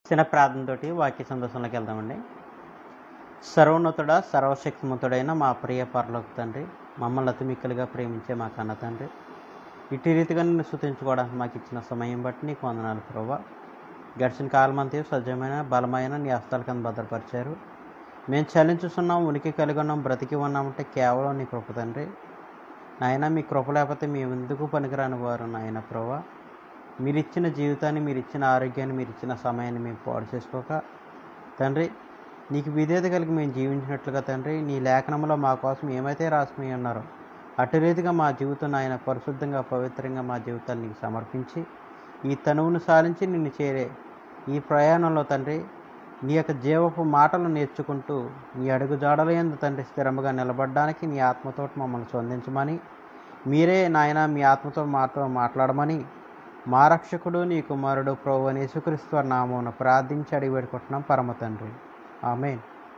చిన్న ప్రార్థనతోటి వాక్య సందర్శనలోకి వెళ్దామండి సర్వోన్నతుడ సర్వశక్తిమంతుడైన మా ప్రియ పరలోక తండ్రి మమ్మల్ని అతిమిక్కలుగా ప్రేమించే మా కన్న తండ్రి ఇటు రీతిగా నిన్ను స్థుతించుకోవడానికి మాకు ఇచ్చిన సమయం బట్టి నీకు వందనాలు ప్రభా గడిచిన కాలం అంతా సజ్జమైన బలమైన నీ హస్తాల కింద భద్రపరిచారు మేము చలించుతున్నాం ఉనికి కలిగి ఉన్నాం బ్రతికి ఉన్నామంటే కేవలం నీ కృప తండ్రి నాయన మీ కృప లేకపోతే మేము ఎందుకు పనికిరాని వారు నాయన ప్రభా మీరు ఇచ్చిన జీవితాన్ని మీరు ఇచ్చిన ఆరోగ్యాన్ని మీరు ఇచ్చిన సమయాన్ని మేము పాడు చేసుకోక తండ్రి నీకు విధేయత కలిగి మేము జీవించినట్లుగా తండ్రి నీ లేఖనంలో మా కోసం ఏమైతే రాసిపోయి ఉన్నారో అటు రీతిగా మా జీవితం ఆయన పరిశుద్ధంగా పవిత్రంగా మా జీవితాన్ని నీకు సమర్పించి ఈ తనువును సాధించి నిన్ను చేరే ఈ ప్రయాణంలో తండ్రి నీ యొక్క జీవపు మాటలు నేర్చుకుంటూ నీ అడుగు జాడలందు తండ్రి స్థిరముగా నిలబడడానికి నీ ఆత్మతో మమ్మల్ని స్పందించమని మీరే నాయన మీ ఆత్మతో మాతో మాట్లాడమని మా రక్షకుడు నీ కుమారుడు ప్రభు అని యేసుక్రీస్తు నామమున ప్రార్థించి అడిగి పెట్టుకుంటున్నాం పరమ తండ్రి ఆమె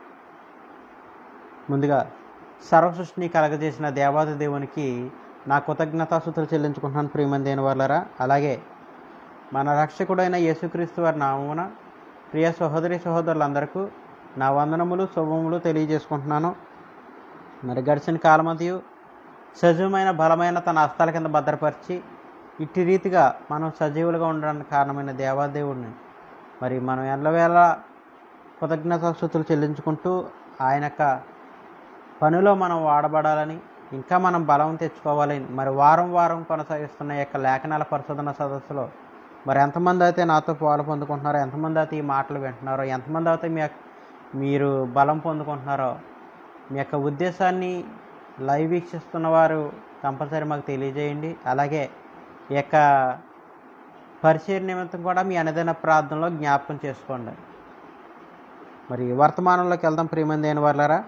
ముందుగా సర్వసృష్టిని కలగజేసిన దేవాది దేవునికి నా కృతజ్ఞతాసుతులు చెల్లించుకుంటున్నాను ప్రియమంది వాళ్ళరా అలాగే మన రక్షకుడైన యేసుక్రీస్తు వారి నామమున ప్రియ సహోదరి సహోదరులందరికీ నా వందనములు శుభములు తెలియజేసుకుంటున్నాను మరి గడిచిన కాలమదియు సజీవమైన బలమైన తన హస్తాల కింద భద్రపరిచి ఇట్టి రీతిగా మనం సజీవులుగా ఉండడానికి కారణమైన దేవాదేవుడిని మరి మనం ఎల్లవేళ కృతజ్ఞతాస్తుతులు చెల్లించుకుంటూ ఆయన యొక్క పనిలో మనం వాడబడాలని ఇంకా మనం బలం తెచ్చుకోవాలని మరి వారం వారం కొనసాగిస్తున్న ఈ యొక్క లేఖనాల పరిశోధన సదస్సులో మరి ఎంతమంది అయితే నాతో పాలు పొందుకుంటున్నారో ఎంతమంది అయితే ఈ మాటలు వింటున్నారో ఎంతమంది అయితే మీ యొక్క- మీరు బలం పొందుకుంటున్నారో మీ యొక్క ఉద్దేశాన్ని లైవ్ వీక్షిస్తున్న వారు కంపల్సరీ మాకు తెలియజేయండి అలాగే ఈ యొక్క పరిచయ నిమిత్తం కూడా మీ అనుదిన ప్రార్థనలో జ్ఞాపకం చేసుకోండి మరి వర్తమానంలోకి వెళ్దాం ప్రియమంది అయిన వాళ్ళారా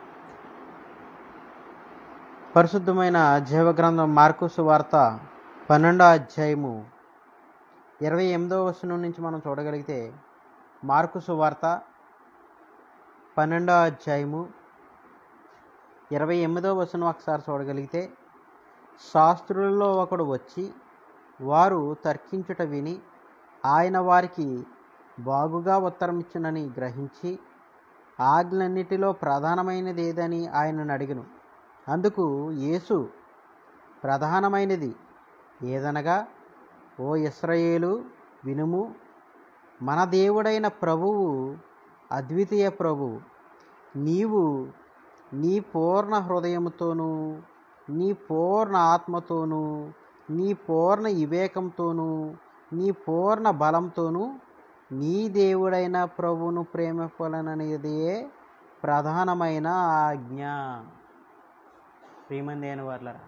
పరిశుద్ధమైన జీవగ్రంథం మార్కుసు వార్త పన్నెండో అధ్యాయము ఇరవై ఎనిమిదవ వచనం నుంచి మనం చూడగలిగితే మార్కుసు వార్త పన్నెండో అధ్యాయము ఇరవై ఎనిమిదవ వచనం ఒకసారి చూడగలిగితే శాస్త్రులలో ఒకడు వచ్చి వారు తర్కించుట విని ఆయన వారికి బాగుగా ఉత్తరమిచ్చునని గ్రహించి ఆజ్ఞలన్నిటిలో ప్రధానమైనది ఏదని ఆయనను అడిగను అందుకు యేసు ప్రధానమైనది ఏదనగా ఓ ఇస్రాయేలు వినుము మన దేవుడైన ప్రభువు అద్వితీయ ప్రభువు నీవు నీ పూర్ణ హృదయముతోనూ నీ పూర్ణ ఆత్మతోనూ నీ పూర్ణ వివేకంతోనూ నీ పూర్ణ బలంతోనూ నీ దేవుడైన ప్రభువును ప్రేమింపాలనేదే ప్రధానమైన ఆజ్ఞ ప్రియమంది అయిన వాళ్ళరా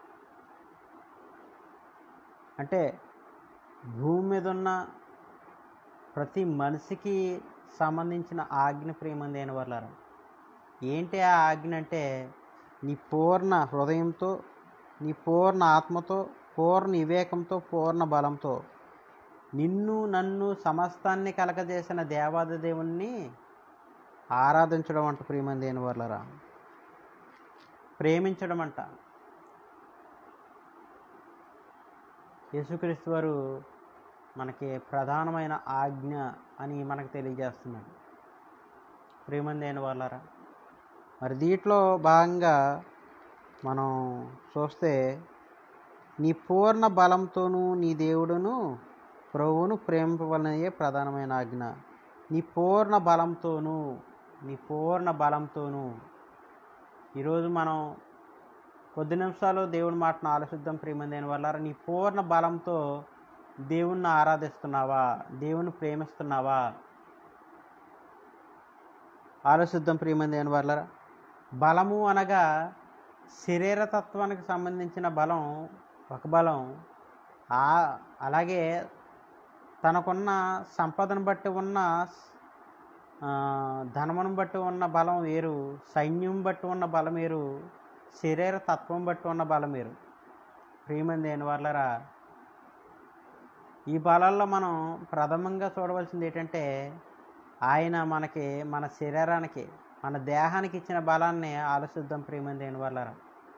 అంటే భూమి మీద ఉన్న ప్రతి మనిషికి సంబంధించిన ఆజ్ఞ ప్రియమంది అయిన వాళ్ళరా ఏంటి ఆ ఆజ్ఞ అంటే నీ పూర్ణ హృదయంతో నీ పూర్ణ ఆత్మతో పూర్ణ వివేకంతో పూర్ణ బలంతో నిన్ను నన్ను సమస్తాన్ని కలగజేసిన దేవాది దేవుణ్ణి ఆరాధించడం అంట ప్రియమంది అయిన వాళ్ళరా ప్రేమించడం అంట యేసుక్రీస్తు వారు మనకి ప్రధానమైన ఆజ్ఞ అని మనకు తెలియజేస్తున్నాడు ప్రేమంది అయిన వాళ్ళారా మరి దీంట్లో భాగంగా మనం చూస్తే నీ పూర్ణ బలంతోనూ నీ దేవుడును ప్రభువును ప్రేమింపవలనయే ప్రధానమైన ఆజ్ఞ నీ పూర్ణ బలంతోనూ నీ పూర్ణ బలంతోనూ ఈరోజు మనం కొద్ది నిమిషాలు దేవుడి మాటను ఆలోచిద్దాం ప్రియమంది వల్ల నీ పూర్ణ బలంతో దేవుణ్ణి ఆరాధిస్తున్నావా దేవుని ప్రేమిస్తున్నావా ఆలోచిద్దాం ప్రియమంది వల్ల బలము అనగా శరీరతత్వానికి సంబంధించిన బలం ఒక బలం ఆ అలాగే తనకున్న సంపదను బట్టి ఉన్న ఆ, ధనమును బట్టి ఉన్న బలం వేరు సైన్యం బట్టి ఉన్న బలం వేరు శరీర తత్వం బట్టి ఉన్న బలం వేరు ప్రియమంది అయిన వాళ్ళరా ఈ బలాల్లో మనం ప్రథమంగా చూడవలసింది ఏంటంటే ఆయన మనకి మన శరీరానికి మన దేహానికి ఇచ్చిన బలాన్ని ఆలోచిద్దాం ప్రియమంది అయిన వాళ్ళరా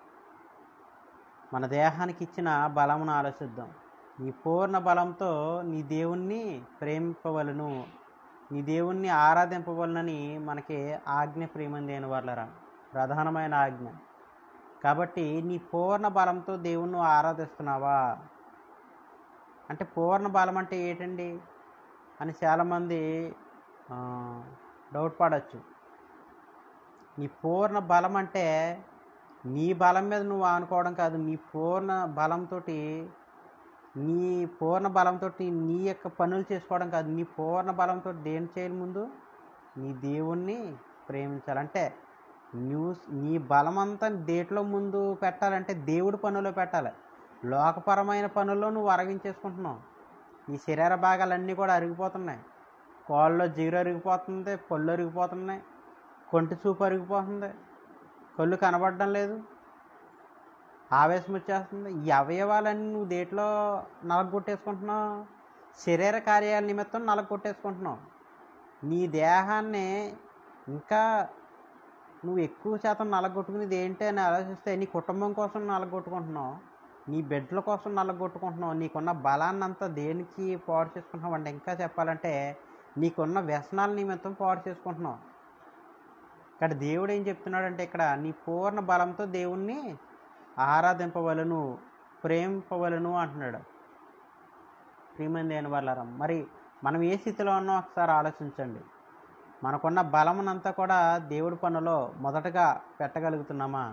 మన దేహానికి ఇచ్చిన బలమును ఆలోచిద్దాం నీ పూర్ణ బలంతో నీ దేవుణ్ణి ప్రేమింపవలను నీ దేవుణ్ణి ఆరాధింపవలనని మనకి ఆజ్ఞ ప్రియమంది అయిన వాళ్ళరా ప్రధానమైన ఆజ్ఞ కాబట్టి నీ పూర్ణ బలంతో దేవుణ్ణి నువ్వు ఆరాధిస్తున్నావా అంటే పూర్ణ బలం అంటే ఏంటండి అని చాలామంది ఆ, డౌట్ పడవచ్చు నీ పూర్ణ బలం అంటే నీ బలం మీద నువ్వు ఆనుకోవడం కాదు నీ పూర్ణ బలంతో నీ పూర్ణ బలంతో నీ యొక్క పనులు చేసుకోవడం కాదు నీ పూర్ణ బలంతో దేని చేయాలి ముందు నీ దేవుణ్ణి ప్రేమించాలంటే న్యూస్ నీ బలమంతా దేంట్లో ముందు పెట్టాలంటే దేవుడి పనుల్లో పెట్టాలి లోకపరమైన పనుల్లో నువ్వు అరగించేసుకుంటున్నావు నీ శరీర భాగాలన్నీ కూడా అరిగిపోతున్నాయి కోళ్ళలో జీరు అరిగిపోతుంది పళ్ళు అరిగిపోతున్నాయి కొంటి చూపు అరిగిపోతుంది కళ్ళు కనబడడం లేదు ఆవేశం వచ్చేస్తుంది ఈ అవయవాలన్నీ నువ్వు దేంట్లో నలగొట్టేసుకుంటున్నావు శరీర కార్యాల నిమిత్తం నలగొట్టేసుకుంటున్నావు నీ దేహాన్ని ఇంకా నువ్వు ఎక్కువ శాతం నలగొట్టుకునేది ఏంటి అని ఆలోచిస్తే నీ కుటుంబం కోసం నలగొట్టుకుంటున్నావు నీ బిడ్డల కోసం నలగొట్టుకుంటున్నావు నీకున్న బలాన్ని అంతా దేనికి పాడు చేసుకుంటున్నావు అంటే ఇంకా చెప్పాలంటే నీకున్న వ్యసనాల నిమిత్తం పాడు చేసుకుంటున్నావు ఇక్కడ దేవుడు ఏం చెప్తున్నాడంటే ఇక్కడ నీ పూర్ణ బలంతో దేవుణ్ణి ఆరాధింపవలను ప్రేమింపవలను అంటున్నాడు ప్రియమంది అయిన వాళ్ళారా మరి మనం ఏ స్థితిలో ఉన్నాం ఒకసారి ఆలోచించండి మనకున్న బలమునంతా కూడా దేవుడి పనులో మొదటగా పెట్టగలుగుతున్నామా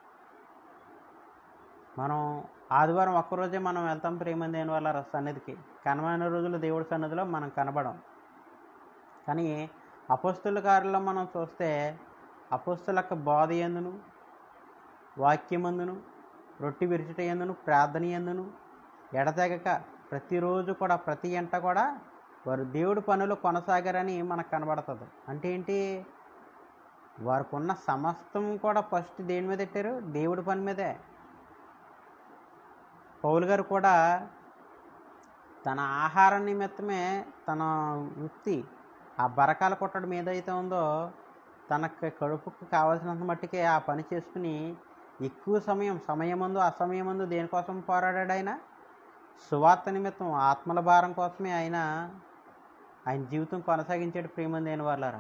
మనం ఆదివారం ఒక్కరోజే మనం వెళ్తాం ప్రేమంది అయిన వాళ్ళ సన్నిధికి కనమైన రోజులు దేవుడి సన్నిధిలో మనం కనబడం కానీ అపోస్తుల కార్యంలో మనం చూస్తే అపోస్తులకు బోధ ఎందును వాక్యమందును రొట్టి విరుచుట ఎందును ప్రార్థన ఎందును ఎడతెగక ప్రతిరోజు కూడా ప్రతి ఎంట కూడా వారు దేవుడి పనులు కొనసాగారని మనకు కనబడుతుంది అంటే ఏంటి వారికి ఉన్న సమస్తం కూడా ఫస్ట్ దేని మీద పెట్టారు దేవుడి పని మీదే పౌలు గారు కూడా తన ఆహార నిమిత్తమే తన వృత్తి ఆ బరకాల కొట్టడం ఏదైతే ఉందో తనకు కడుపుకు కావాల్సినంత మట్టుకే ఆ పని చేసుకుని ఎక్కువ సమయం సమయమందు అసమయమందు దేనికోసం పోరాడాడు ఆయన సువార్త నిమిత్తం ఆత్మల భారం కోసమే ఆయన ఆయన జీవితం కొనసాగించాడు ప్రేమంది అయిన వాళ్ళారా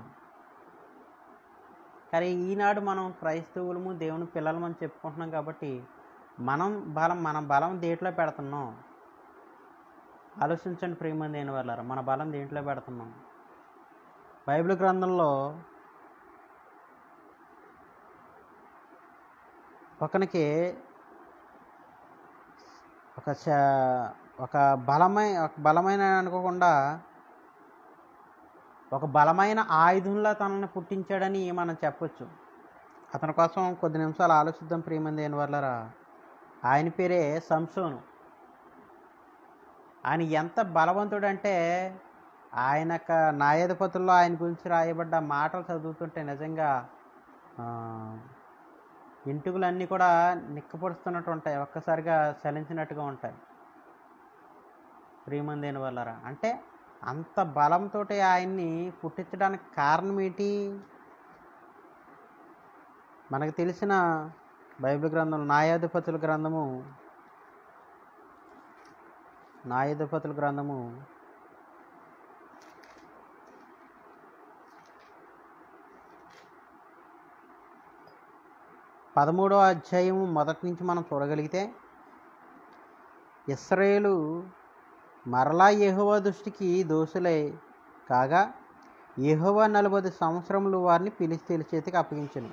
కానీ ఈనాడు మనం క్రైస్తవులము దేవుని పిల్లలమని చెప్పుకుంటున్నాం కాబట్టి మనం బలం మన బలం దేంట్లో పెడుతున్నాం ఆలోచించండి ప్రేమంది అయిన వాళ్ళారా మన బలం దేంట్లో పెడుతున్నాం బైబిల్ గ్రంథంలో ఒకనికి ఒక చ- ఒక బలమై ఒక బలమైన అనుకోకుండా ఒక బలమైన ఆయుధంలా తనని పుట్టించాడని మనం చెప్పొచ్చు అతని కోసం కొద్ది నిమిషాలు ఆలోచిద్దాం ప్రియమంది అయిన వాళ్ళరా ఆయన పేరే సంసోను ఆయన ఎంత బలవంతుడంటే ఆయన యొక్క న్యాయాధిపతుల్లో ఆయన గురించి రాయబడ్డ మాటలు చదువుతుంటే నిజంగా ఆ, ఎంటుకలన్నీ కూడా నిక్కపొడుస్తున్నట్టు ఉంటాయి ఒక్కసారిగా చలించినట్టుగా ఉంటాయి ప్రియమందైన వాళ్ళరా అంటే అంత బలంతో ఆయన్ని పుట్టించడానికి కారణం ఏంటి మనకు తెలిసిన బైబిల్ గ్రంథం న్యాయాధిపతుల గ్రంథము న్యాయాధిపతుల గ్రంథము పదమూడో అధ్యాయము మొదటి నుంచి మనం చూడగలిగితే ఇస్రాయేలు మరలా యెహోవా దృష్టికి దోషులై కాగా యెహోవా నలభై సంవత్సరములు వారిని ఫిలిస్తీన్ల చేతికి అప్పగించను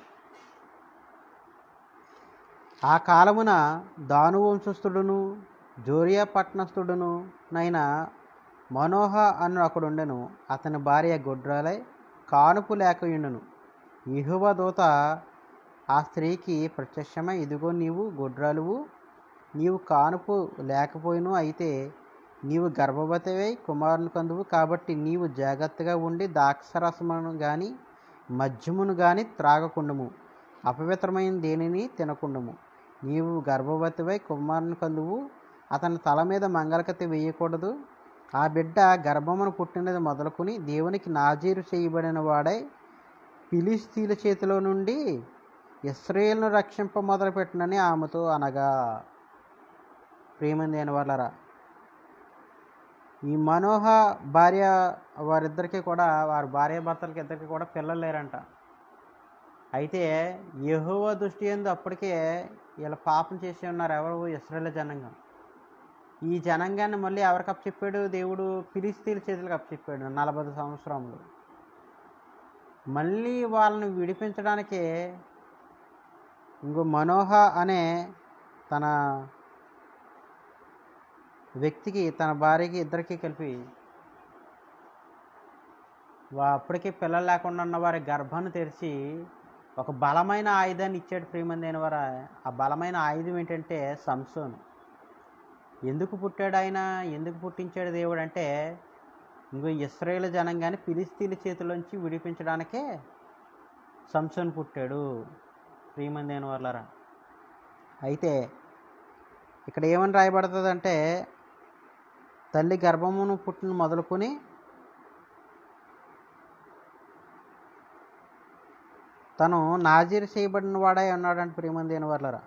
ఆ కాలమున దాను వంశస్థుడును జోరియా పట్టణస్థుడును నైన మనోహ అను ఒకడుండెను అతని భార్య గొడ్రాలై కానుపు లేకయుండును యెహోవా దూత ఆ స్త్రీకి ప్రత్యక్షమై ఇదిగో నీవు గొడ్రాలువు నీవు కానుపు లేకపోయిను అయితే నీవు గర్భవతివై కుమారుని కందువు కాబట్టి నీవు జాగ్రత్తగా ఉండి ద్రాక్షరసమును గాని మద్యమును గాని త్రాగకుండము అపవిత్రమైన దేనిని తినకుండము నీవు గర్భవతివై కుమారుని కందువు అతని తల మీద మంగళకత్తి వేయకూడదు ఆ బిడ్డ గర్భమును పుట్టినది మొదలుకొని దేవునికి నాజీరు చేయబడిన వాడై ఫిలిస్తీన్ల చేతిలో నుండి ఇస్రాయేల్ను రక్షింప మొదలుపెట్టనని ఆమెతో అనగా ప్రేమంది అయిన వాళ్ళరా ఈ మనోహ భార్య వారిద్దరికీ కూడా వారి భార్య భర్తలకి ఇద్దరికి కూడా పిల్లలు లేరంట అయితే యెహోవా దృష్టి ఎందు అప్పటికే వీళ్ళ పాపం చేసి ఉన్నారు ఎవరు ఇస్రాయేల్ జనాంగం ఈ జనాంగాన్ని మళ్ళీ ఎవరికి అప్పచెప్పాడు దేవుడు ఫిలిస్తీన్ల చేతులకు అప్పచెప్పాడు నలభై సంవత్సరములు మళ్ళీ వాళ్ళని విడిపించడానికి ఇంకో మనోహ అనే తన వ్యక్తికి తన భార్యకి ఇద్దరికి కలిపి వా అప్పటికే పిల్లలు లేకుండా ఉన్న వారి గర్భాన్ని తెరిచి ఒక బలమైన ఆయుధాన్ని ఇచ్చాడు ప్రియమందైన వారు ఆ బలమైన ఆయుధం ఏంటంటే సంసోను ఎందుకు పుట్టాడు ఆయన ఎందుకు పుట్టించాడు దేవుడు అంటే ఇంకో ఇస్రాయేల్ జనంగానే ఫిలిస్తీన్ల చేతిలోంచి విడిపించడానికే సంసోన్ పుట్టాడు ప్రియమందైన వాళ్ళరా అయితే ఇక్కడ ఏమని రాయబడుతుందంటే తల్లి గర్భమును పుట్టిన మొదలుకొని తను నాజీరు చేయబడిన వాడై ఉన్నాడంటే ప్రియమందైన వాళ్ళరా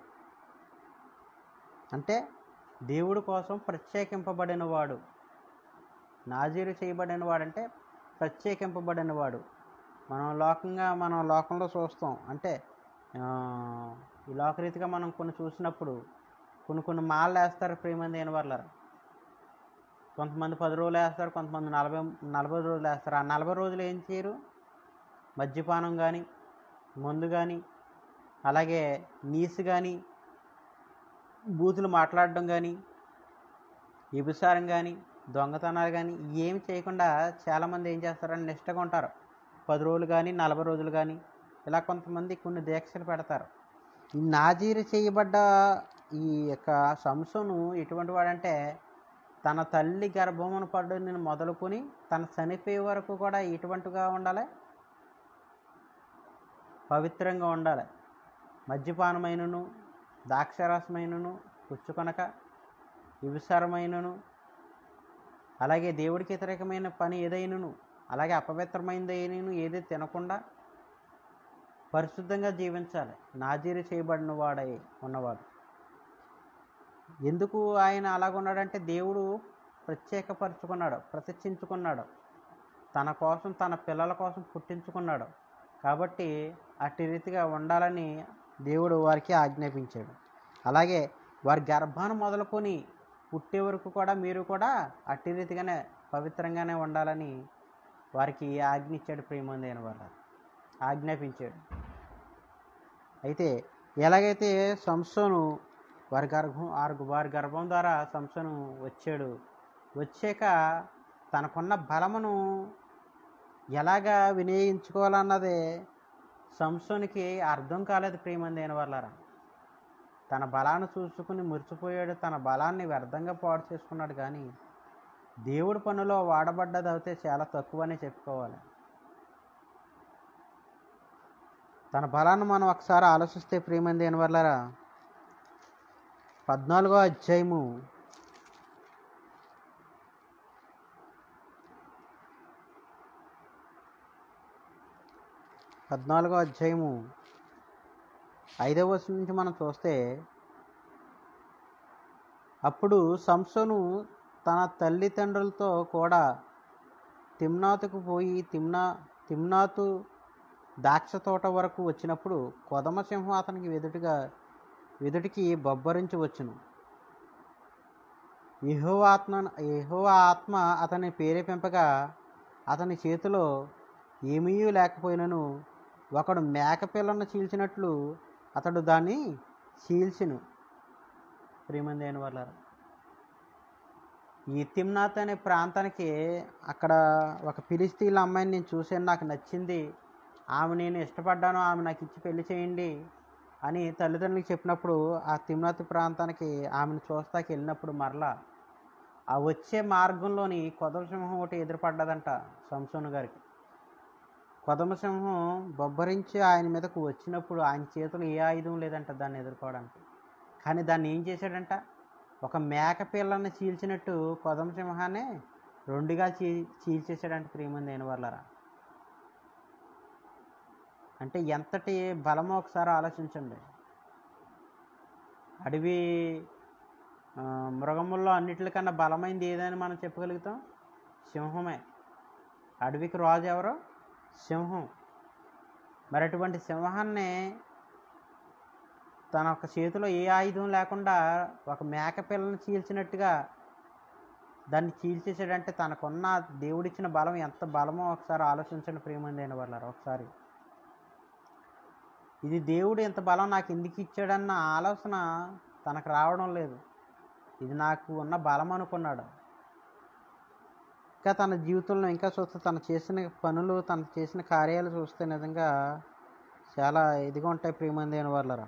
అంటే దేవుడి కోసం ప్రత్యేకింపబడిన వాడు నాజీరు చేయబడిన వాడంటే ప్రత్యేకింపబడిన వాడు మనం లోకంగా మనం లోకంలో చూస్తాం అంటే ఆ, ఈ లోకరీతిగా మనం కొన్ని చూసినప్పుడు కొన్ని కొన్ని మాలలు వేస్తారు ప్రియమంది అయిన వాళ్ళ కొంతమంది పది రోజులు వేస్తారు కొంతమంది నలభై నలభై రోజులు వేస్తారు ఆ నలభై రోజులు ఏం చేయరు మద్యపానం కానీ మందు కానీ అలాగే నీసు కానీ బూతులు మాట్లాడడం కానీ వ్యభిచారం కానీ దొంగతనాలు కానీ ఏమి చేయకుండా చాలామంది ఏం చేస్తారని నిష్టగా ఉంటారు పది రోజులు కానీ నలభై రోజులు కానీ ఇలా కొంతమంది కొన్ని దీక్షలు పెడతారు ఈ నాజీరు చేయబడ్డ ఈ యొక్క సంసోను ఎటువంటి వాడంటే తన తల్లి గర్భమును పడ్డ నేను మొదలుకొని తన చనిపోయే వరకు కూడా ఎటువంటిగా ఉండాలి పవిత్రంగా ఉండాలి మద్యపానమైనను ద్రాక్షరసమైనను పుచ్చుకొనక విభిసారమైనను అలాగే దేవుడికి వ్యతిరేకమైన పని ఏదైనను అలాగే అపవిత్రమైనదైనను ఏది తినకుండా పరిశుద్ధంగా జీవించాలి నాజీరు చేయబడిన వాడై ఉన్నవాడు ఎందుకు ఆయన అలాగున్నాడంటే దేవుడు ప్రత్యేకపరుచుకున్నాడు ప్రతిష్ఠించుకున్నాడు తన కోసం తన పిల్లల కోసం పుట్టించుకున్నాడు కాబట్టి అట్టి రీతిగా ఉండాలని దేవుడు వారికి ఆజ్ఞాపించాడు అలాగే వారి గర్భాన్ని మొదలుకొని పుట్టే వరకు కూడా మీరు కూడా అట్టి రీతిగానే పవిత్రంగానే ఉండాలని వారికి ఆజ్ఞ ఇచ్చాడు ప్రేమందైన వాళ్ళ ఆజ్ఞాపించాడు అయితే ఎలాగైతే సంసోను వారి గర్భం ఆరు వారి గర్భం ద్వారా సంసోను వచ్చాడు వచ్చాక తనకున్న బలమును ఎలాగా వినియోగించుకోవాలన్నది సంసోనికి అర్థం కాలేదు ప్రియమందైన వాళ్ళరా తన బలాన్ని చూసుకుని మురిసిపోయాడు తన బలాన్ని వ్యర్థంగా పాడు చేసుకున్నాడు కానీ దేవుడి పనిలో వాడబడ్డది అయితే చాలా తక్కువనే చెప్పుకోవాలి తన బలాన్ని మనం ఒకసారి ఆలోచిస్తే ప్రియమంది అని వల్లరా పద్నాలుగో అధ్యాయము పద్నాలుగో అధ్యాయము ఐదవ వచనం నుంచి మనం చూస్తే అప్పుడు సంసోను తన తల్లిదండ్రులతో కూడా తిమ్నాతుకు పోయి తిమ్నా తిమ్నాతు ద్రాక్ష తోట వరకు వచ్చినప్పుడు కొదమ సింహం అతనికి వెదుటిగా వెదుటికి బొబ్బరించి వచ్చును యెహోవా ఆత్మ యెహోవా ఆత్మ అతని ప్రేరేపింపగా అతని చేతిలో ఏమీ లేకపోయినను ఒకడు మేకపిల్లను చీల్చినట్లు అతడు దాన్ని చీల్చెను ప్రియమంది అయిన వాళ్ళ ఈ తిమ్నాథ్ అనే ప్రాంతానికి అక్కడ ఒక ఫిలిస్తీన్ల అమ్మాయిని నేను చూశాను నాకు నచ్చింది ఆమె నేను ఇష్టపడ్డాను ఆమె నాకు ఇచ్చి పెళ్లి చేయండి అని తల్లిదండ్రులకు చెప్పినప్పుడు ఆ తిమ్నాథ్ ప్రాంతానికి ఆమెను చూస్తాకి వెళ్ళినప్పుడు మరలా ఆ వచ్చే మార్గంలోని కొదమసింహం ఒకటి ఎదురుపడ్డదంట సంసోను గారికి కొదమసింహం బొబ్బరించి ఆయన మీదకు వచ్చినప్పుడు ఆయన చేతిలో ఏ ఆయుధం లేదంట దాన్ని ఎదుర్కోవడానికి కానీ దాన్ని ఏం చేశాడంట ఒక మేక పిల్లని చీల్చినట్టు కొదమసింహాన్ని రెండుగా చీ చీల్చేశాడంట ప్రియమంది అయిన వాళ్ళరా అంటే ఎంతటి బలమో ఒకసారి ఆలోచించండి అడవి ఆ, మృగముల్లో అన్నిటికన్నా బలమైనది ఏదని మనం చెప్పగలుగుతాం సింహమే అడవికి రాజు ఎవరు సింహం మరి అటువంటి సింహాన్ని తన ఒక చేతిలో ఏ ఆయుధం లేకుండా ఒక మేక పిల్లని చీల్చినట్టుగా దాన్ని చీల్చేసాడంటే తనకున్న దేవుడిచ్చిన బలం ఎంత బలమో ఒకసారి ఆలోచించండి ప్రియమంది అయిన వాళ్ళారు ఒకసారి ఇది దేవుడు ఎంత బలం నాకు ఎందుకు ఇచ్చాడన్న ఆలోచన తనకు రావడం లేదు ఇది నాకు ఉన్న బలం అనుకున్నాడు ఇంకా తన జీవితంలో ఇంకా చూస్తే తను చేసిన పనులు తను చేసిన కార్యాలు చూస్తే నిజంగా చాలా ఇదిగా ఉంటాయి ప్రియమంది అయిన వాళ్ళరా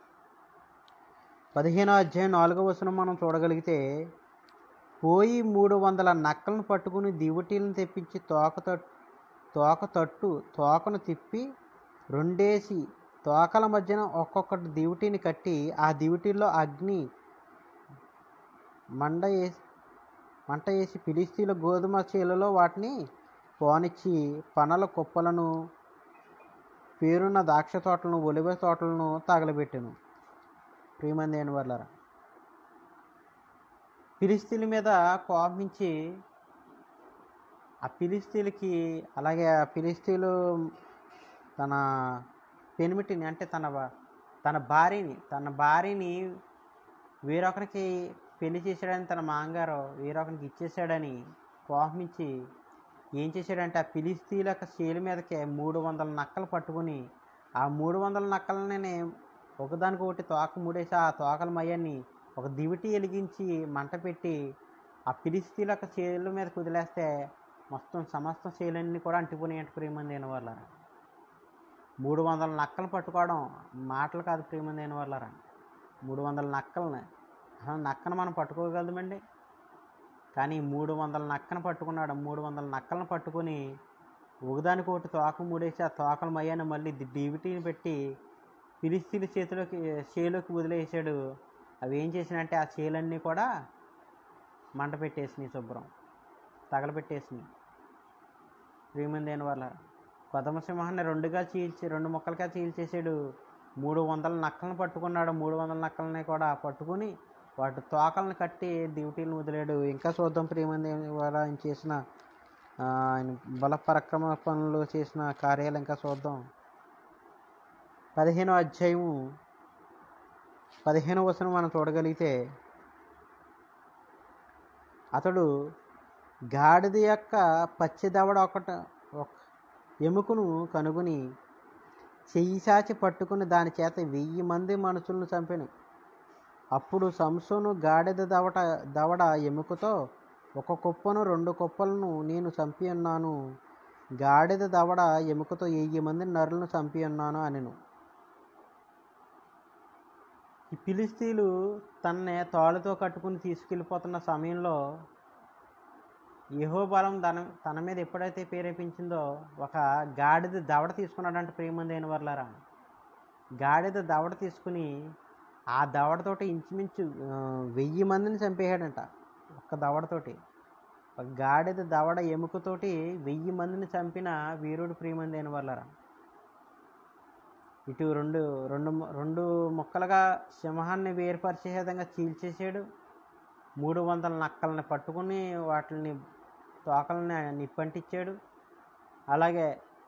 పదిహేనో అధ్యాయం నాలుగో వచనం మనం చూడగలిగితే పోయి మూడు వందల నక్కలను పట్టుకుని దివిటీలను తెప్పించి తోక తట్టు తోక తట్టు తోకను తిప్పి రెండేసి తోకల మధ్యన ఒక్కొక్కటి దివిటీని కట్టి ఆ దివిటీల్లో అగ్ని మండ వేసి మంట వేసి ఫిలిస్తీన్ల గోధుమ చేలలో వాటిని పోనిచ్చి పనల కుప్పలను పేరున్న ద్రాక్ష తోటలను ఒలివ తోటలను తగలబెట్టెను ప్రియమంది అయిన వాళ్ళరా ఫిలిస్తీన్ల మీద కోపించి ఆ ఫిలిస్తీన్లకి అలాగే ఆ ఫిలిస్తీన్లు తన పెనిమిటిని అంటే తన భా- తన భార్యని తన భార్యని వేరొకరికి పెళ్లి చేశాడని తన మాంగారు వేరొకరికి ఇచ్చేసాడని కోపించి ఏం చేశాడంటే ఆ ఫిలిస్తీన్ల యొక్క శీల మీదకి మూడు వందల నక్కలు పట్టుకుని ఆ మూడు వందల నక్కలని ఒకదానికి ఒకటి తోక ముడేసి ఆ తోకల మయ్యాన్ని ఒక దివిటి వెలిగించి మంట పెట్టి ఆ ఫిలిస్తీన్ల యొక్క శీల మీద కుదిలేస్తే మొత్తం సమస్త శీలన్నీ కూడా అంటిపోయినట్టు ప్రేమంది అయిన వాళ్ళరా మూడు వందల నక్కలు పట్టుకోవడం మాటలు కాదు ప్రేమంది అయిన వాళ్ళరా మూడు వందల నక్కల్ని అసలు నక్కను మనం పట్టుకోగలమండి కానీ మూడు వందల నక్కను పట్టుకున్నాడు మూడు వందల నక్కలను పట్టుకొని ఒకదానికి ఒకటి తోక మూడేసి ఆ తోకల మయ్యాన్ని మళ్ళీ డీవిటీని పెట్టి ఫిలిస్తీన్ చేతిలోకి చేలోకి వదిలేసాడు అవి ఏం చేసినంటే ఆ చేలన్నీ కూడా మంట పెట్టేసినాయి శుభ్రం తగలబెట్టేసినాయి ప్రియమంది వల్ల కొదమ సింహాన్ని రెండుగా చీల్చి రెండు ముక్కలుగా చీల్చేసాడు మూడు వందల నక్కలను పట్టుకున్నాడు మూడు వందల నక్కలని కూడా పట్టుకుని వాటి తోకలను కట్టి డ్యూటీలను వదిలాడు ఇంకా చూద్దాం ప్రియమంది వాళ్ళ ఆయన చేసిన ఆ, ఆయన బల పరక్రమ పనులు చేసిన కార్యాలు ఇంకా చూద్దాం పదిహేనో అధ్యాయము పదిహేనో వచనం మనం చూడగలిగితే అతడు గాడిద యొక్క పచ్చి దవడ ఒకట ఒక ఎముకను కనుగొని చెయ్యి చాచి పట్టుకుని దాని చేత వెయ్యి మంది మనుషులను చంపెను అప్పుడు సంసోను గాడిద దవట దవడ ఎముకతో ఒక కుప్పను రెండు కుప్పలను నేను చంపి ఉన్నాను గాడిద దవడ ఎముకతో వెయ్యి మంది నరులను చంపి ఉన్నాను అనెను ఈ ఫిలిస్తీన్లు తన్నే తాళ్ళతో కట్టుకుని తీసుకెళ్ళిపోతున్న సమయంలో యహో బలం తన తన మీద ఎప్పుడైతే ప్రేరేపించిందో ఒక గాడిద దవడ తీసుకున్నాడంటే ప్రేమంది అయిన వర్లారా గాడిద దవడ తీసుకుని ఆ దవడతోటి ఇంచుమించు ఆ, వెయ్యి మందిని చంపేశాడంట ఒక్క దవడతోటి ఒక గాడిద దవడ ఎముకతోటి వెయ్యి మందిని చంపిన వీరుడు ప్రియమంది అయిన వర్లారా ఇటు రెండు రెండు ము- రెండు ముక్కలుగా సింహాన్ని వేరుపరిచే విధంగా చీల్చేసాడు మూడు వందల నక్కల్ని పట్టుకుని వాటిని తోకల్ని నిప్పంటించాడు అలాగే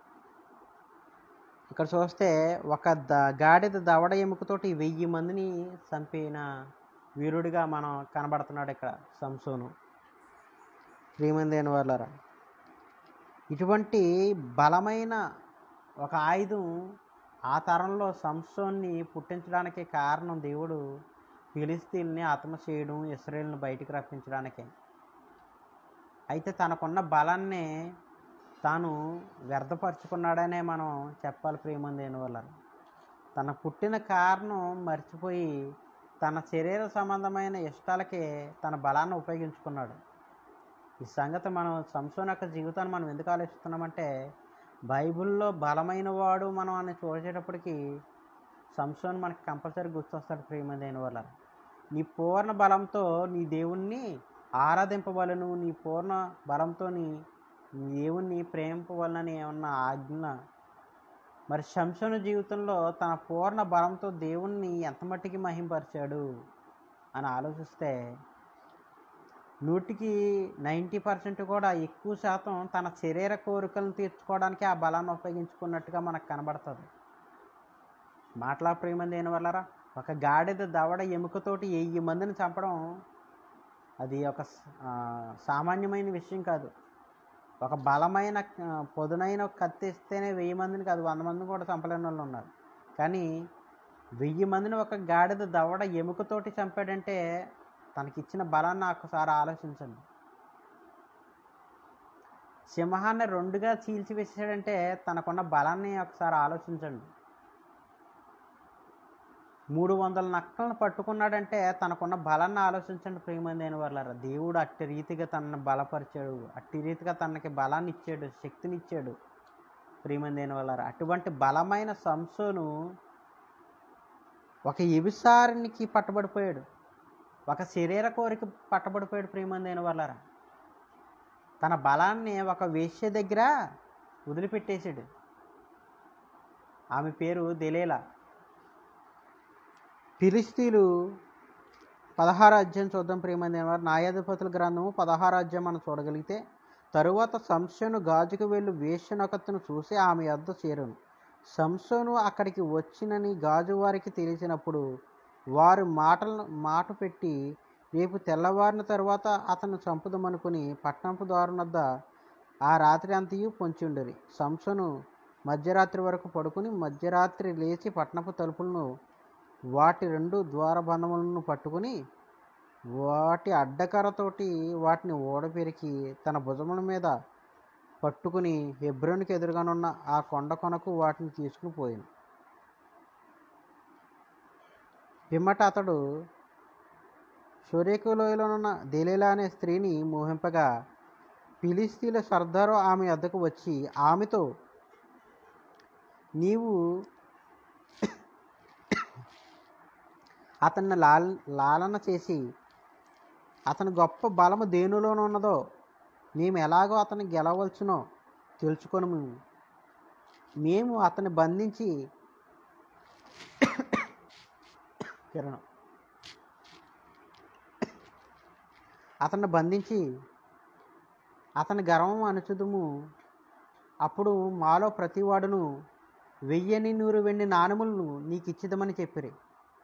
ఇక్కడ చూస్తే ఒక ద గాడిద దవడ ఎముకతోటి వెయ్యి మందిని చంపిన వీరుడిగా మనం కనబడుతున్నాడు ఇక్కడ సంసోను శ్రీమంది అయిన వాళ్ళరా ఇటువంటి బలమైన ఒక ఆయుధం ఆ తరంలో సంసోన్ని పుట్టించడానికి కారణం దేవుడు ఫిలిస్తీన్ని ఆత్మ చేయడం ఇస్రాయేల్ని బయటికి రప్పించడానికే అయితే తనకున్న బలాన్ని తాను వ్యర్థపరుచుకున్నాడనే మనం చెప్పాలి ప్రేమంది అయిన వల్ల తన పుట్టిన కారణం మర్చిపోయి తన శరీర సంబంధమైన ఇష్టాలకి తన బలాన్ని ఉపయోగించుకున్నాడు ఈ సంగతి మనం సంసోన్ యొక్క జీవితాన్ని మనం ఎందుకు ఆలోచిస్తున్నామంటే బైబిల్లో బలమైన వాడు మనం అని చూసేటప్పటికి సంసోన్ మనకి కంపల్సరీ గుర్తొస్తాడు ప్రేమంది అయిన వల్ల నీ పూర్ణ బలంతో నీ దేవుణ్ణి ఆరాధింపవలను నీ పూర్ణ బలంతో నీ నీ దేవుణ్ణి ప్రేమింపవలనని ఏమన్నా ఆజ్ఞ మరి శంసను జీవితంలో తన పూర్ణ బలంతో దేవుణ్ణి ఎంత మట్టికి మహింపరిచాడు అని ఆలోచిస్తే నూటికి నైంటీ పర్సెంట్ కూడా ఎక్కువ శాతం తన శరీర కోరికలను తీర్చుకోవడానికి ఆ బలాన్ని ఉపయోగించుకున్నట్టుగా మనకు కనబడుతుంది మాటలా ప్రేమ దేని వల్లరా ఒక గాడిద దవడ ఎముకతోటి వెయ్యి మందిని చంపడం అది ఒక స- ఆ, సామాన్యమైన విషయం కాదు ఒక బలమైన ఆ, పొదునైన ఒక కత్తి ఇస్తేనే వెయ్యి మందిని కాదు వంద మందిని కూడా చంపలేని వాళ్ళు ఉన్నారు కానీ వెయ్యి మందిని ఒక గాడిద దవడ ఎముకతోటి చంపాడంటే తనకిచ్చిన బలాన్ని ఒకసారి ఆలోచించండి సింహాన్ని రెండుగా చీల్చివేసాడంటే తనకున్న బలాన్ని ఒకసారి ఆలోచించండి మూడు వందల నక్కలను పట్టుకున్నాడంటే తనకున్న బలాన్ని ఆలోచించండి ప్రియమైన వాళ్ళారా దేవుడు అట్టి రీతిగా తనను బలపరిచాడు అట్టి రీతిగా తనకి బలాన్ని ఇచ్చాడు శక్తిని ఇచ్చాడు ప్రియమైన వాళ్ళారా అటువంటి బలమైన సంసోను ఒక ఎబిసారికి పట్టబడిపోయాడు ఒక శరీర కోరిక పట్టబడిపోయాడు ప్రియమైన వాళ్ళారా తన బలాన్ని ఒక వేశ్య దగ్గర వదిలిపెట్టేశాడు ఆమె పేరు దెలేలా ఫిలిస్తీన్లు పదహారు అధ్యాయం చూద్దాం ప్రియమైన వారు న్యాయాధిపతుల గ్రంథము పదహారు అధ్యాయం మనం చూడగలిగితే తరువాత సంశను గాజుకు వెళ్ళు వేశ్యనొకత్తును చూసి ఆమె యొద్ద చేరును సంసోను అక్కడికి వచ్చినని గాజు వారికి తెలిసినప్పుడు వారు మాటలను మాట పెట్టి రేపు తెల్లవారిన తరువాత అతను చంపుదామనుకుని పట్టణపు ద్వారనొద్ద ఆ రాత్రి అంతయు పొంచుండరి సంసోను మధ్యరాత్రి వరకు పడుకుని మధ్యరాత్రి లేచి పట్టణపు తలుపులను వాటి రెండు ద్వారబంధములను పట్టుకుని వాటి అడ్డకరతోటి వాటిని ఓడపెరికి తన భుజముల మీద పట్టుకుని హెబ్రోనికి ఎదురుగానున్న ఆ కొండ కొనకు వాటిని తీసుకుని పోయాను పిమ్మట అతడు సూర్యకులోయలోనున్న దెలీలా అనే స్త్రీని మోహింపగా ఫిలిస్తీన్ల సర్దారు ఆమె వద్దకు వచ్చి ఆమెతో నీవు అతన్ని లాల్ లాలన చేసి అతని గొప్ప బలము దేనిలోనున్నదో మేము ఎలాగో అతన్ని గెలవలసినో తెలుసుకొని మేము అతన్ని బంధించి కిరణం అతన్ని బంధించి అతని గర్వం అణచుదుము అప్పుడు మాలో ప్రతివాడును వెయ్యని నూరు వెండి నాణములను నీకు ఇచ్చిదమని చెప్పిరి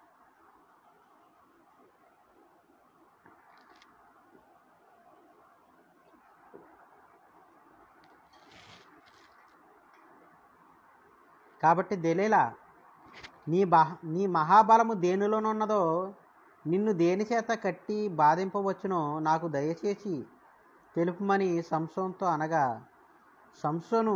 కాబట్టి దెలేలా నీ బహ నీ మహాబలము దేనిలోనున్నదో నిన్ను దేని చేత కట్టి బాధింపవచ్చునో నాకు దయచేసి తెలుపుమని సంసోన్తో అనగా సంసోను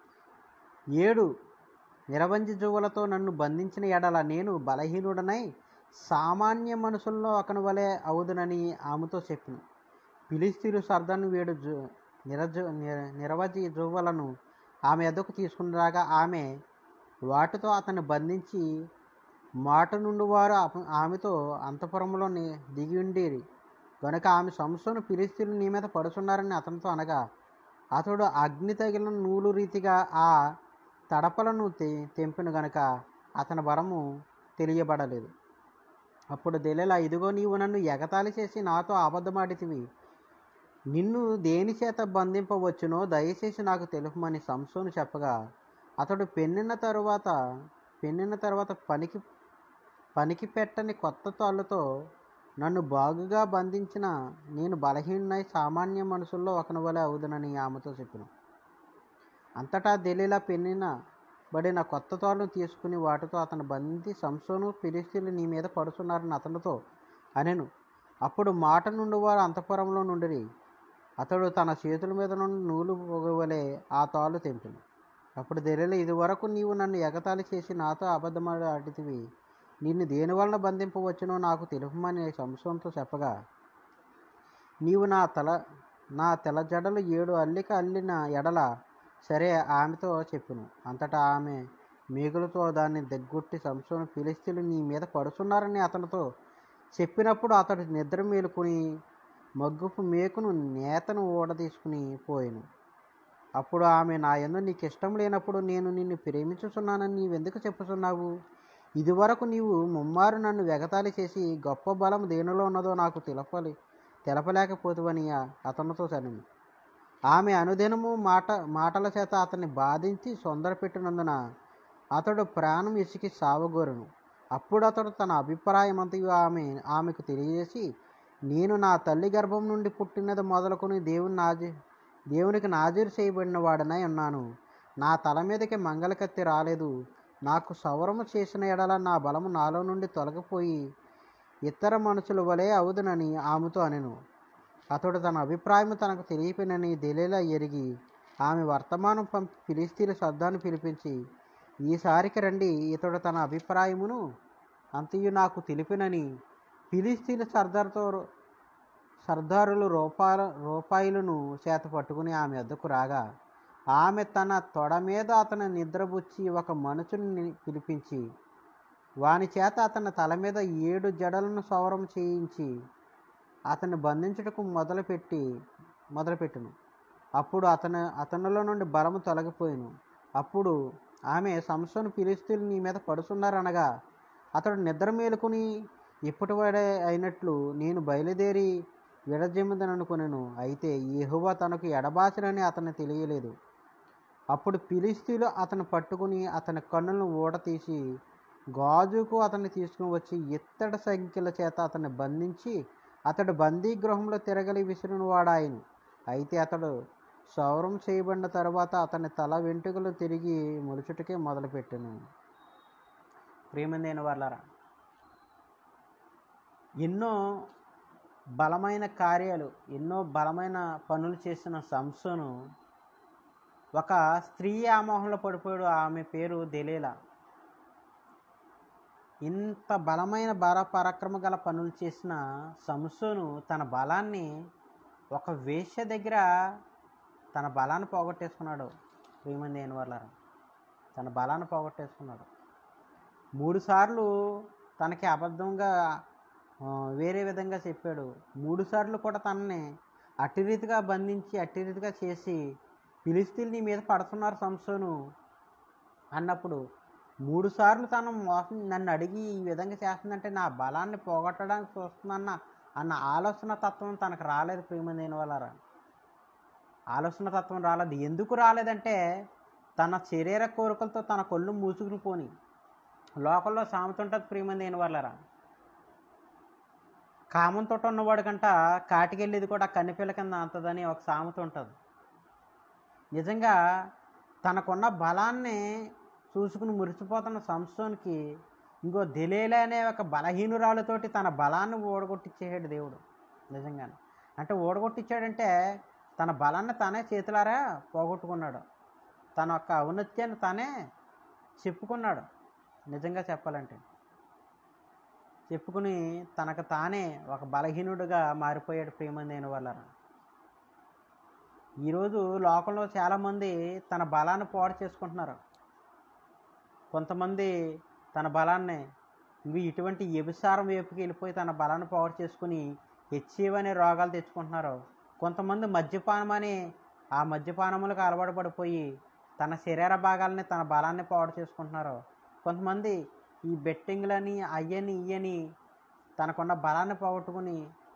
ఏడు నిరవంజి జువ్వలతో నన్ను బంధించిన ఎడల నేను బలహీనుడనై సామాన్య మనుషుల్లో ఒకని వలె అవుదునని ఆమెతో చెప్పిన ఫిలిస్తీన్లు సర్దాను వేడు జు నిరజ నిర- నిరవజి జువ్వలను ఆమె ఎద్దకు తీసుకుని రాగా ఆమె వాటితో అతన్ని బంధించి మాట నుండి వారు అప- ఆమెతో అంతఃపురంలో ని- దిగి ఉండేది గనుక ఆమె సంస్థను ఫిలిస్తీన్లు నీ మీద పడుచున్నారని అతనితో అనగా అతడు అగ్ని తగిలిన నూలు రీతిగా ఆ తడపలను తె తెంపిన గనుక అతని బలము తెలియబడలేదు అప్పుడు దెలెలా ఇదిగో నీవు నన్ను ఎగతాళి చేసి నాతో అబద్ధమాడితివి నిన్ను దేని చేత బంధింపవచ్చునో దయచేసి నాకు తెలుపమని సంసోను చెప్పగా అతడు పెన్నిన తరువాత పెన్నిన తర్వాత పనికి పనికి పెట్టని కొత్త తాళ్ళతో నన్ను బాగుగా బంధించిన నేను బలహీనై సామాన్య మనుషుల్లో ఒకని వలె అవుదునని ఆమెతో చెప్పిన అంతటా దెలీలా పెన్నిన బడిన కొత్త తాళ్ళను తీసుకుని వాటితో అతను బంధించి సంసోను ఫిలిస్తీన్లు నీ మీద పడుతున్నారని అతనితో అనెను అప్పుడు మాట నుండి వారు అంతఃపురంలో నుండిరి అతడు తన చేతుల మీద నుండి నూలు పొగవలే ఆ తాళ్ళు తెంపిను అప్పుడు దెలీలా ఇదివరకు నీవు నన్ను ఎగతాళి చేసి నాతో అబద్ధమాడి ఆడితివి నిన్ను దేని వలన బంధింపవచ్చునో నాకు తెలుపమని సంసంతో చెప్పగా నీవు నా తల నా తెల జడలు ఏడు అల్లిక అల్లిన ఎడల సరే ఆమెతో చెప్పును అంతటా ఆమె మేకులతో దాన్ని దగ్గొట్టి సంసోను ఫిలిస్తీన్లు నీ మీద పడుతున్నారని అతనితో చెప్పినప్పుడు అతడు నిద్ర మేలుకుని మగ్గుపు మేకును నేతను ఊడ తీసుకుని పోయాను అప్పుడు ఆమె నా యందు నీకు ఇష్టం లేనప్పుడు నేను నిన్ను ప్రేమించుచున్నానని నీవెందుకు చెప్పుచున్నావు ఇదివరకు నీవు ముమ్మారు నన్ను వెగతాళి చేసి గొప్ప బలం దేనిలో ఉన్నదో నాకు తెలపాలి తెలపలేకపోతువని అతనితో సరిను ఆమె అనుదినము మాట మాటల చేత అతన్ని బాధించి సొందరపెట్టినందున అతడు ప్రాణం ఇసికి సావగోరును అప్పుడు అతడు తన అభిప్రాయమంతయు ఆమె ఆమెకు తెలియజేసి నేను నా తల్లి గర్భం నుండి పుట్టినది మొదలుకొని దేవుని నాజీ దేవునికి నాజీరు చేయబడిన వాడనై ఉన్నాను నా తల మీదకి మంగళకత్తి రాలేదు నాకు సవరము చేసిన ఎడల నా బలము నాలో నుండి తొలగిపోయి ఇతర మనుషుల వలె అవుదునని ఆమెతో అనెను అతడు తన అభిప్రాయం తనకు తెలియపినని దెలీలా ఎరిగి ఆమె వర్తమానం పంపి ఫిలిస్తీన్ల శబ్దాన్ని పిలిపించి ఈసారికి రండి ఇతడు తన అభిప్రాయమును అంతయు నాకు తెలిపినని ఫిలిస్తీన్ల సర్దార్తో సర్దారులు రూపాయ రూపాయలను చేత పట్టుకుని ఆమె వద్దకు రాగా ఆమె తన తొడ మీద అతను నిద్రబుచ్చి ఒక మనుషుని పిలిపించి వాని చేత అతని తల మీద ఏడు జడలను సవరం చేయించి అతన్ని బంధించుటకు మొదలుపెట్టి మొదలుపెట్టును అప్పుడు అతను అతనిలో నుండి బలము తొలగిపోయిను అప్పుడు ఆమె సంసోను ఫిలిస్తీన్లు నీ మీద పడుతున్నారనగా అతడు నిద్ర మేలుకుని ఇప్పటివాడే అయినట్లు నేను బయలుదేరి విడజిమ్మదననుకొనెను అయితే యెహోవా తనకు ఎడబాసినని అతను తెలియలేదు అప్పుడు ఫిలిస్తీన్లు అతను పట్టుకుని అతని కన్నులను ఊడతీసి గాజుకు అతన్ని తీసుకుని వచ్చి ఇత్తడి సంఖ్యల చేత అతన్ని బంధించి అతడు బందీ గృహంలో తిరగలి విసిరిన వాడాయను అయితే అతడు సౌరం చేయబడిన తర్వాత అతని తల వెంట్రుకలు తిరిగి మొలుచుటకే మొదలుపెట్టెను ప్రియమందైన వాళ్ళరా ఎన్నో బలమైన కార్యాలు ఎన్నో బలమైన పనులు చేసిన సంసోను ఒక స్త్రీ ఆమోహంలో పడిపోయాడు ఆమె పేరు దెలీలా ఇంత బలమైన బల పరాక్రమ గల పనులు చేసిన సంసోను తన బలాన్ని ఒక వేశ్య దగ్గర తన బలాన్ని పోగొట్టేసుకున్నాడు ప్రియమంది అయిన వాళ్ళ తన బలాన్ని పోగొట్టేసుకున్నాడు మూడు సార్లు తనకి అబద్ధంగా ఆ, వేరే విధంగా చెప్పాడు మూడు సార్లు కూడా తనని అట్టి రీతిగా బంధించి అట్టి రీతిగా చేసి ఫిలిస్తీన్లు నీ మీద పడుతున్నారు సంసోను అన్నప్పుడు మూడు సార్లు తను మోసం నన్ను అడిగి ఈ విధంగా చేస్తుందంటే నా బలాన్ని పోగొట్టడానికి చూస్తుందన్న అన్న ఆలోచన తత్వం తనకు రాలేదు ప్రియమైన వాళ్ళరా ఆలోచన తత్వం రాలేదు ఎందుకు రాలేదంటే తన శరీర కోరికలతో తన కొళ్ళు మూసుకుని పోని లోకల్లో సామెత ఉంటుంది ప్రియమైన వాళ్ళరా కామంతో ఉన్నవాడు కంట కాటికెళ్ళేది కూడా కన్నెపిల్ల కింద అంతదని ఒక సామెత ఉంటుంది నిజంగా తనకున్న బలాన్ని చూసుకుని మురిసిపోతున్న సంస్థోనికి ఇంకో దెలేలే అనే ఒక బలహీనురాలతోటి తన బలాన్ని ఓడగొట్టించేసాడు దేవుడు నిజంగానే అంటే ఓడగొట్టించాడంటే తన బలాన్ని తానే చేతులారా పోగొట్టుకున్నాడు తన యొక్క ఔన్నత్యాన్ని తానే చెప్పుకున్నాడు నిజంగా చెప్పాలంటే చెప్పుకుని తనకు తానే ఒక బలహీనుడిగా మారిపోయాడు ప్రేమందైన వాళ్ళరా ఈరోజు లోకంలో చాలామంది తన బలాన్ని పాడు చేసుకుంటున్నారు కొంతమంది తన బలాన్ని ఇవి ఇటువంటి వ్యభిసారం వైపుకి వెళ్ళిపోయి తన బలాన్ని పాడు చేసుకుని హెచ్ఐవి అనే రోగాలు తెచ్చుకుంటున్నారు కొంతమంది మద్యపానం అని ఆ మద్యపానములకు అలవాటు పడిపోయి తన శరీర భాగాలని తన బలాన్ని పాడు చేసుకుంటున్నారు కొంతమంది ఈ బెట్టింగ్లని అయ్యని ఇయ్యని తనకున్న బలాన్ని పోగొట్టుకుని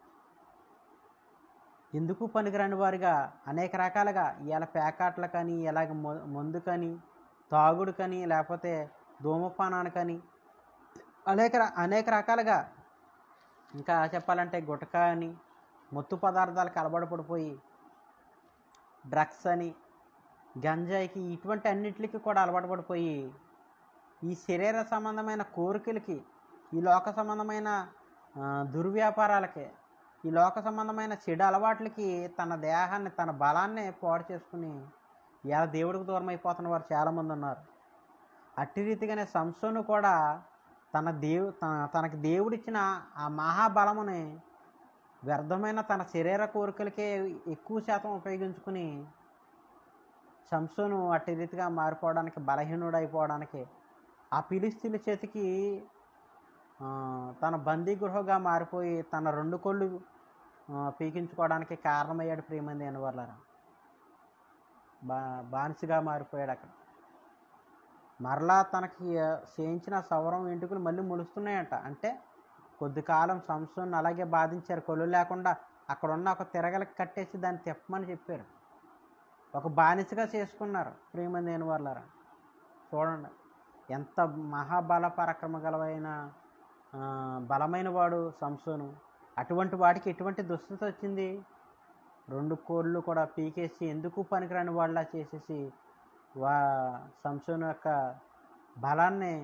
ఎందుకు పనికిరాని వారిగా అనేక రకాలుగా ఇలా పేకాట్లు కానీ ఇలాగ మొ- మందు కానీ తాగుడు కానీ లేకపోతే ధూమపానానికని అనేక ర- అనేక రకాలుగా ఇంకా చెప్పాలంటే గుటక అని మత్తు పదార్థాలకు అలవాటు పడిపోయి డ్రగ్స్ అని గంజాయికి ఇటువంటి అన్నిటికీ కూడా అలవాటు పడిపోయి ఈ శరీర సంబంధమైన కోరికలకి ఈ లోక సంబంధమైన ఆ, దుర్వ్యాపారాలకి ఈ లోక సంబంధమైన చెడు అలవాట్లకి తన దేహాన్ని తన బలాన్ని పాడు చేసుకుని ఇలా దేవుడికి దూరం అయిపోతున్న వారు చాలామంది ఉన్నారు అట్టి రీతిగానే సంసోను కూడా తన దేవు తన తనకి దేవుడిచ్చిన ఆ మహాబలముని వ్యర్థమైన తన శరీర కోరికలకే ఎక్కువ శాతం ఉపయోగించుకుని సంసోను అట్టి రీతిగా మారిపోవడానికి బలహీనుడు అయిపోవడానికి ఆ పిలిస్తీన్ల చేతికి ఆ, తన బందీ గృహగా మారిపోయి తన రెండు కోళ్ళు ఆ, పీకించుకోవడానికి కారణమయ్యాడు ప్రియమంది అని వాళ్ళ బా బానిసగా మారిపోయాడు అక్కడ మరలా తనకి ఆ, చేయించిన సవరం వెంట్రుకలు మళ్ళీ మొలుస్తున్నాయంట అంటే కొద్ది కాలం సంస్థను అలాగే బాధించారు కొలు లేకుండా అక్కడ ఉన్న ఒక తిరగలకి కట్టేసి దాన్ని తిప్పమని చెప్పారు ఒక బానిసగా చేసుకున్నారు ప్రియమంది వాళ్ళరా చూడండి ఎంత మహాబల పరాక్రమ గలవైన ఆ, బలమైన వాడు సంసోను అటువంటి వాడికి ఎటువంటి దుస్థితి వచ్చింది రెండు కోళ్ళు కూడా పీకేసి ఎందుకు పనికిరాని వాళ్ళ చేసేసి వా సంసోను యొక్క బలాన్ని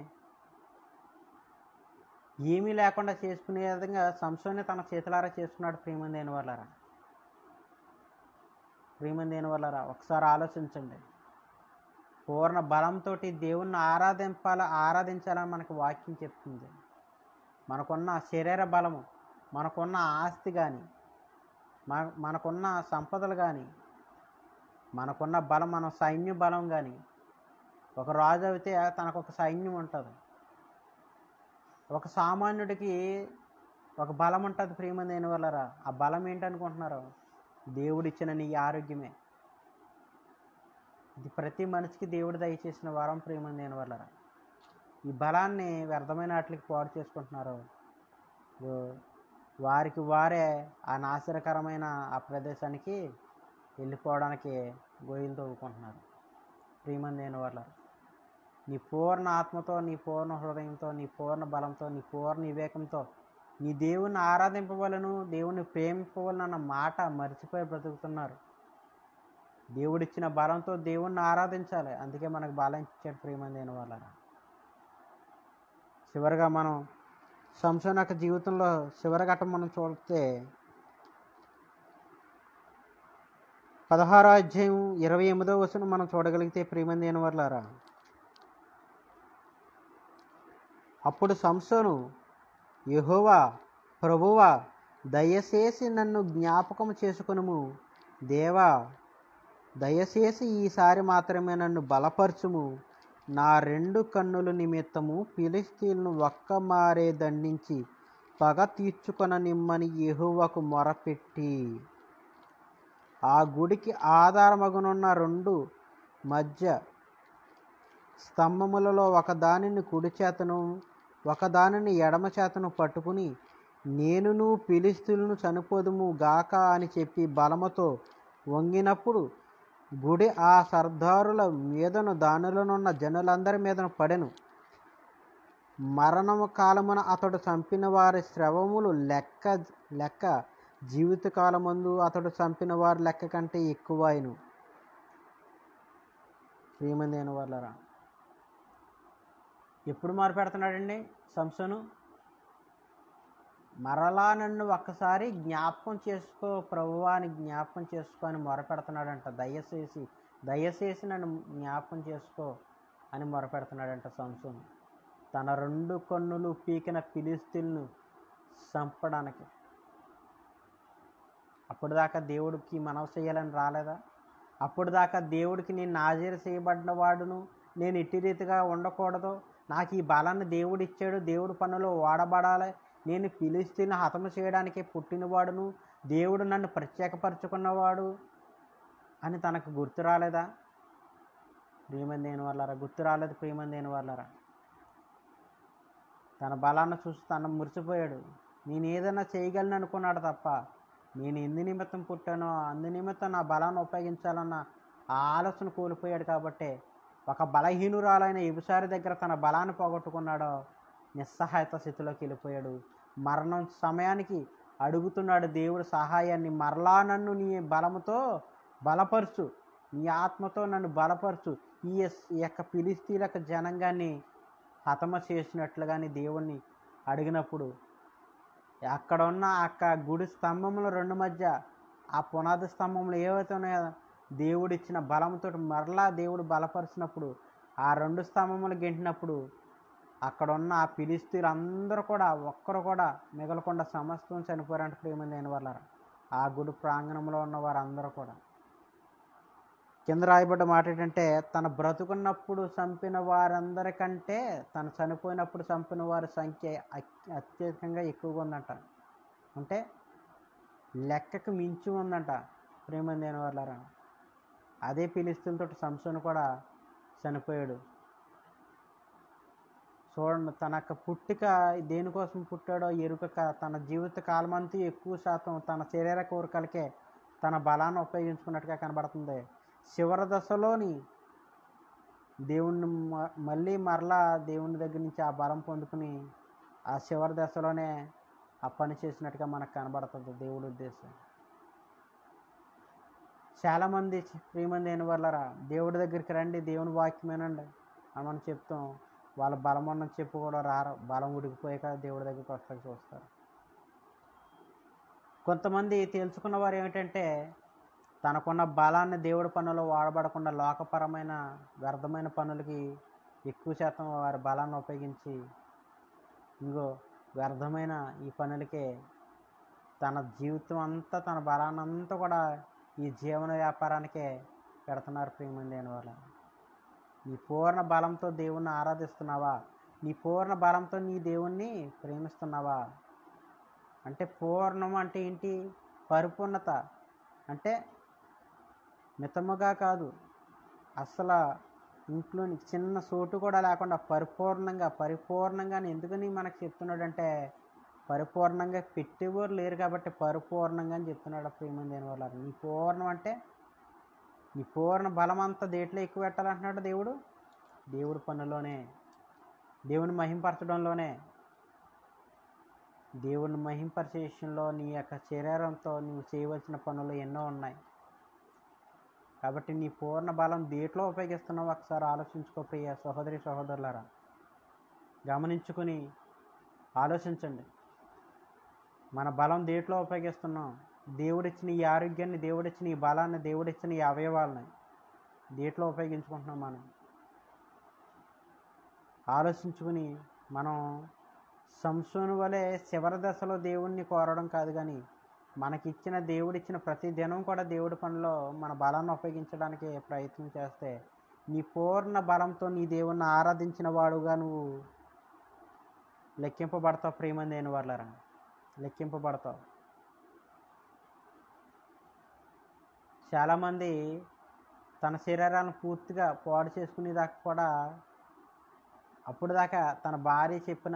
ఏమీ లేకుండా చేసుకునే విధంగా సంసోని తన చేతులారా చేసుకున్నాడు ప్రియమంది అయిన వాళ్ళరా ప్రియమంది అయిన వాళ్ళరా ఒకసారి ఆలోచించండి పూర్ణ బలంతో దేవుణ్ణి ఆరాధింపాల ఆరాధించాలని మనకు వాక్యం చెప్తుంది మనకున్న శరీర బలము మనకున్న ఆస్తి కానీ మన మనకున్న సంపదలు కానీ మనకున్న బలం మన సైన్య బలం కానీ ఒక రాజు అయితే తనకు ఒక సైన్యం ఉంటుంది ఒక సామాన్యుడికి ఒక బలం ఉంటుంది ప్రియమంది అయిన వాళ్ళరా ఆ బలం ఏంటనుకుంటున్నారు దేవుడిచ్చిన నీ ఆరోగ్యమే ఇది ప్రతి మనిషికి దేవుడు దయచేసిన వరం ప్రియమంది అయిన వాళ్ళరా ఈ బలాన్ని వ్యర్థమైన వాటికి పాడు చేసుకుంటున్నారు ఓ, వారికి వారే ఆ నాశనకరమైన ఆ ప్రదేశానికి వెళ్ళిపోవడానికి గొయ్యలు తవ్వుకుంటున్నారు ప్రియమంది అయిన వాళ్ళ నీ పూర్ణ ఆత్మతో నీ పూర్ణ హృదయంతో నీ పూర్ణ బలంతో నీ పూర్ణ వివేకంతో నీ దేవుణ్ణి ఆరాధింపవలను దేవుణ్ణి ప్రేమింపవలను అన్న మాట మర్చిపోయి బ్రతుకుతున్నారు దేవుడిచ్చిన బలంతో దేవుణ్ణి ఆరాధించాలి అందుకే మనకు బలం ఇచ్చాడు ప్రియమంది అయిన వాళ్ళ చివరిగా మనం సంసోన్ యొక్క జీవితంలో చివరి ఘట్టం మనం చూస్తే పదహారో అధ్యాయం ఇరవై ఎనిమిదో వచనం మనం చూడగలిగితే ప్రియమంది అయిన వాళ్ళారా అప్పుడు సంసోను యెహోవా ప్రభువా దయచేసి నన్ను జ్ఞాపకం చేసుకునుము దేవా దయచేసి ఈసారి మాత్రమే నన్ను బలపరచుము నా రెండు కన్నుల నిమిత్తము ఫిలిస్తీన్ను ఒక్క మారే దండించి పగ తీర్చుకొన నిమ్మని యెహోవాకు మొరపెట్టి ఆ గుడికి ఆధారమగునున్న రెండు మధ్య స్తంభములలో ఒకదానిని కుడి చేతను ఒకదానిని ఎడమ చేతను పట్టుకుని నేనును ఫిలిస్తీన్లను చనిపోదుము గాక అని చెప్పి బలముతో వంగినప్పుడు గుడి ఆ సర్దారుల మీదను దానిలోనున్న జనులందరి మీదను పడెను మరణము కాలమున అతడు చంపిన వారి శ్రవములు లెక్క లెక్క జీవితకాలమందు అతడు చంపిన వారి లెక్క కంటే ఎక్కువైను ప్రియమంది అయిన వాళ్ళరా ఎప్పుడు మారు పెడుతున్నాడండి సంసను మరలా నన్ను ఒక్కసారి జ్ఞాపకం చేసుకో ప్రభువా అని జ్ఞాపకం చేసుకో అని మొరపెడుతున్నాడంట దయచేసి దయచేసి నన్ను జ్ఞాపకం చేసుకో అని మొరపెడుతున్నాడంట సంసోను తన రెండు కన్నులు పీకిన పిలిస్తులను చంపడానికి అప్పుడు దాకా దేవుడికి మనవ చేయాలని రాలేదా అప్పుడు దాకా దేవుడికి నేను నాజీరు చేయబడిన వాడును నేను ఇట్టి రీతిగా ఉండకూడదు నాకు ఈ బలాన్ని దేవుడు ఇచ్చాడు దేవుడు పనులు వాడబడాలి నేను పిలిస్తీని హతము చేయడానికి పుట్టినవాడును దేవుడు నన్ను ప్రత్యేకపరచుకున్నవాడు అని తనకు గుర్తు రాలేదా ప్రియమంది అయిన వాళ్ళరా గుర్తు రాలేదు ప్రియమంది అయిన వాళ్ళరా తన బలాన్ని చూసి తను మురిసిపోయాడు నేను ఏదైనా చేయగలను అనుకున్నాడు తప్ప నేను ఎందు నిమిత్తం పుట్టానో అందు నిమిత్తం నా బలాన్ని ఉపయోగించాలన్న ఆ ఆలోచన కోల్పోయాడు కాబట్టే ఒక బలహీనురాలైన ఎబిసారి దగ్గర తన బలాన్ని పోగొట్టుకున్నాడో నిస్సహాయత స్థితిలోకి వెళ్ళిపోయాడు మరణం సమయానికి అడుగుతున్నాడు దేవుడు సహాయాన్ని మరలా నన్ను నీ బలముతో బలపరచు నీ ఆత్మతో నన్ను బలపరచు ఈ యస్- ఈ యొక్క ఫిలిస్తీన్ల జనంగాన్ని హతమ చేసినట్లుగాని దేవుణ్ణి అడిగినప్పుడు అక్కడ ఉన్న అక్క గుడి స్తంభముల రెండు మధ్య ఆ పునాది స్తంభములు ఏవైతే ఉన్నాయో దేవుడు ఇచ్చిన బలంతో మరలా దేవుడు బలపరిచినప్పుడు ఆ రెండు స్తంభములు గెంటినప్పుడు అక్కడ ఉన్న ఆ ఫిలిస్తీన్లు అందరూ కూడా ఒక్కరు కూడా మిగలకుండా సమస్తం చనిపోయారంటే ప్రేమంది అయిన వాళ్ళ ఆ గుడి ప్రాంగణంలో ఉన్న వారందరూ కూడా కింద రాయబడ్డ మాట ఏంటంటే తన బ్రతుకున్నప్పుడు చంపిన వారందరికంటే తను చనిపోయినప్పుడు చంపిన వారి సంఖ్య అత్య- అత్యధికంగా ఎక్కువగా ఉందంట అంటే లెక్కకు మించి ఉందంట ప్రేమంది అయిన వాళ్ళారా అదే పిలిస్తులతో సంసోను కూడా చనిపోయాడు చూడండి తన యొక్క పుట్టిక దేనికోసం పుట్టాడో ఎరుకక తన జీవిత కాలమంతా ఎక్కువ శాతం తన శరీర కోరికలకే తన బలాన్ని ఉపయోగించుకున్నట్టుగా కనబడుతుంది చివరి దశలోని దేవుణ్ణి మ- మళ్ళీ మరలా దేవుని దగ్గర నుంచి ఆ బలం పొందుకుని ఆ చివరి దశలోనే ఆ పని చేసినట్టుగా మనకు కనబడుతుంది దేవుడి ఉద్దేశం చాలామంది ప్రియమంది అయిన వాళ్ళరా దేవుడి దగ్గరికి రండి దేవుని వాక్యమేనండి అని మనం చెప్తాం వాళ్ళ బలం ఉన్నది చెప్పు కూడా రారు బలం ఉడికిపోయాక దేవుడి దగ్గరికి వస్తాకి చూస్తారు కొంతమంది తెలుసుకున్న వారు ఏమిటంటే తనకున్న బలాన్ని దేవుడి పనులు వాడబడకుండా లోకపరమైన వ్యర్థమైన పనులకి ఎక్కువ శాతం వారి బలాన్ని ఉపయోగించి ఇంకో వ్యర్థమైన ఈ పనులకే తన జీవితం అంతా తన బలాన్ని అంతా కూడా ఈ జీవన వ్యాపారానికే పెడుతున్నారు ప్రియమంది అని వాళ్ళ నీ పూర్ణ బలంతో దేవుణ్ణి ఆరాధిస్తున్నావా నీ పూర్ణ బలంతో నీ దేవుణ్ణి ప్రేమిస్తున్నావా అంటే పూర్ణం అంటే ఏంటి పరిపూర్ణత అంటే మితముగా కాదు అసలు ఇంట్లో చిన్న సోటు కూడా లేకుండా పరిపూర్ణంగా పరిపూర్ణంగా ఎందుకని మనకు చెప్తున్నాడంటే పరిపూర్ణంగా పెట్టేవారు లేరు కాబట్టి పరిపూర్ణంగా అని చెప్తున్నాడు ప్రియమంది అని వాళ్ళు నీ పూర్ణం అంటే నీ పూర్ణ బలం అంతా దేంట్లో ఎక్కువ పెట్టాలంటున్నాడు దేవుడు దేవుడి పనులోనే దేవుని మహింపరచడంలోనే దేవుని మహింపరిచే విషయంలో నీ యొక్క శరీరంతో నువ్వు చేయవలసిన పనులు ఎన్నో ఉన్నాయి కాబట్టి నీ పూర్ణ బలం దేంట్లో ఉపయోగిస్తున్నావు ఒకసారి ఆలోచించుకో ప్రియ సహోదరి సహోదరులారా గమనించుకుని ఆలోచించండి మన బలం దేంట్లో ఉపయోగిస్తున్నాం దేవుడిచ్చిన ఈ ఆరోగ్యాన్ని దేవుడిచ్చిన ఈ బలాన్ని దేవుడిచ్చిన ఈ అవయవాలని దేంట్లో ఉపయోగించుకుంటున్నాం మనం ఆలోచించుకుని మనం సంసోను వలె చివరి దశలో దేవుణ్ణి కోరడం కాదు కానీ మనకిచ్చిన దేవుడిచ్చిన ప్రతి దినం కూడా దేవుడి పనిలో మన బలాన్ని ఉపయోగించడానికి ప్రయత్నం చేస్తే నీ పూర్ణ బలంతో నీ దేవుణ్ణి ఆరాధించిన వాడుగా నువ్వు లెక్కింపబడతావు ప్రేమంది అయిన వాళ్ళరా లెక్కింపబడతావు చాలామంది తన శరీరాలను పూర్తిగా పాడు చేసుకునేదాకా కూడా అప్పుడు దాకా తన భార్య చెప్పిన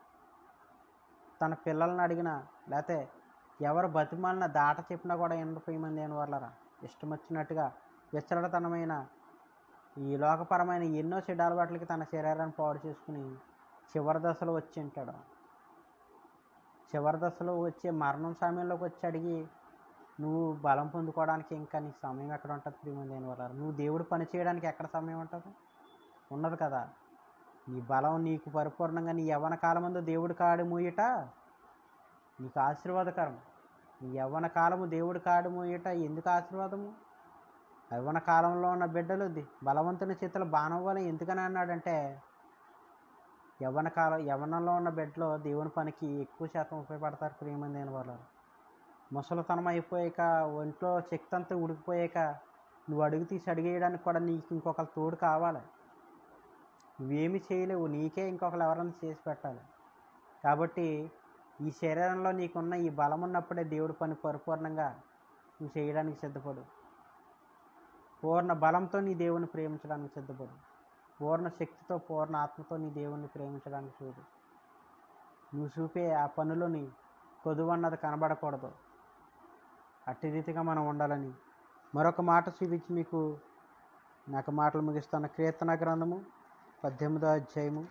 తన పిల్లల్ని అడిగిన లేకపోతే ఎవరు బతిమాలిన దాట చెప్పినా కూడా ఎండిపోయమంది అని వాళ్ళరా ఇష్టం వచ్చినట్టుగా విచ్చలడతనమైన ఈ లోకపరమైన ఎన్నో చెడు అలవాట్లకి తన శరీరాన్ని పాడు చేసుకుని చివరి దశలో వచ్చి ఉంటాడు చివరి దశలో వచ్చే మరణం సమయంలోకి వచ్చి అడిగి నువ్వు బలం పొందుకోవడానికి ఇంకా నీకు సమయం ఎక్కడ ఉంటుంది ప్రియమంది అని వాళ్ళ నువ్వు దేవుడు పని చేయడానికి ఎక్కడ సమయం ఉంటుంది ఉండదు కదా నీ బలం నీకు పరిపూర్ణంగా నీ యవ్వన కాలమందు దేవుడి కాడు మూయట నీకు ఆశీర్వాదకరం నీ యవ్వన కాలము దేవుడి కాడు మూయట ఎందుకు ఆశీర్వాదము యవ్వన కాలంలో ఉన్న బిడ్డలు ది- బలవంతుని చేతులు బాణం వల్ల ఎందుకని అన్నాడంటే యవ్వన కాలం యవ్వనంలో ఉన్న బిడ్డలో దేవుని పనికి ఎక్కువ శాతం ఉపయోగపడతారు ప్రియమంది అయిన వాళ్ళు ముసలితనం అయిపోయాక ఒంట్లో శక్తి అంతా ఉడికిపోయాక నువ్వు అడుగు తీసి అడిగేయడానికి కూడా నీకు ఇంకొకరు తోడు కావాలి నువ్వేమి చేయలేవు నీకే ఇంకొకరు ఎవరైనా చేసి పెట్టాలి కాబట్టి ఈ శరీరంలో నీకున్న ఈ బలం ఉన్నప్పుడే దేవుడి పని పరిపూర్ణంగా నువ్వు చేయడానికి సిద్ధపడు పూర్ణ బలంతో నీ దేవుని ప్రేమించడానికి సిద్ధపడు పూర్ణ శక్తితో పూర్ణ ఆత్మతో నీ దేవుణ్ణి ప్రేమించడానికి చూడు నువ్వు చూపే ఆ పనులని కొదువన్నది కనబడకూడదు అట్టి రీతిగా మనం ఉండాలని మరొక మాట చూపించి మీకు నాకు మాటలు ముగిస్తున్న కీర్తన గ్రంథము పద్దెనిమిదో అధ్యాయము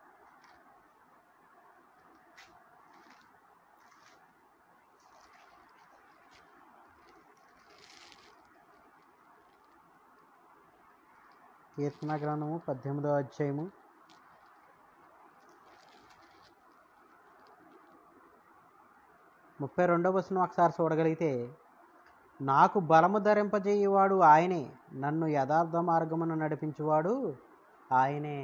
కీర్తన గ్రంథము పద్దెనిమిదో అధ్యాయము ముప్పై రెండవ వచనం ఒకసారి చూడగలిగితే నాకు బలము ధరింపజేయువాడు ఆయనే నన్ను యథార్థ మార్గమును నడిపించువాడు ఆయనే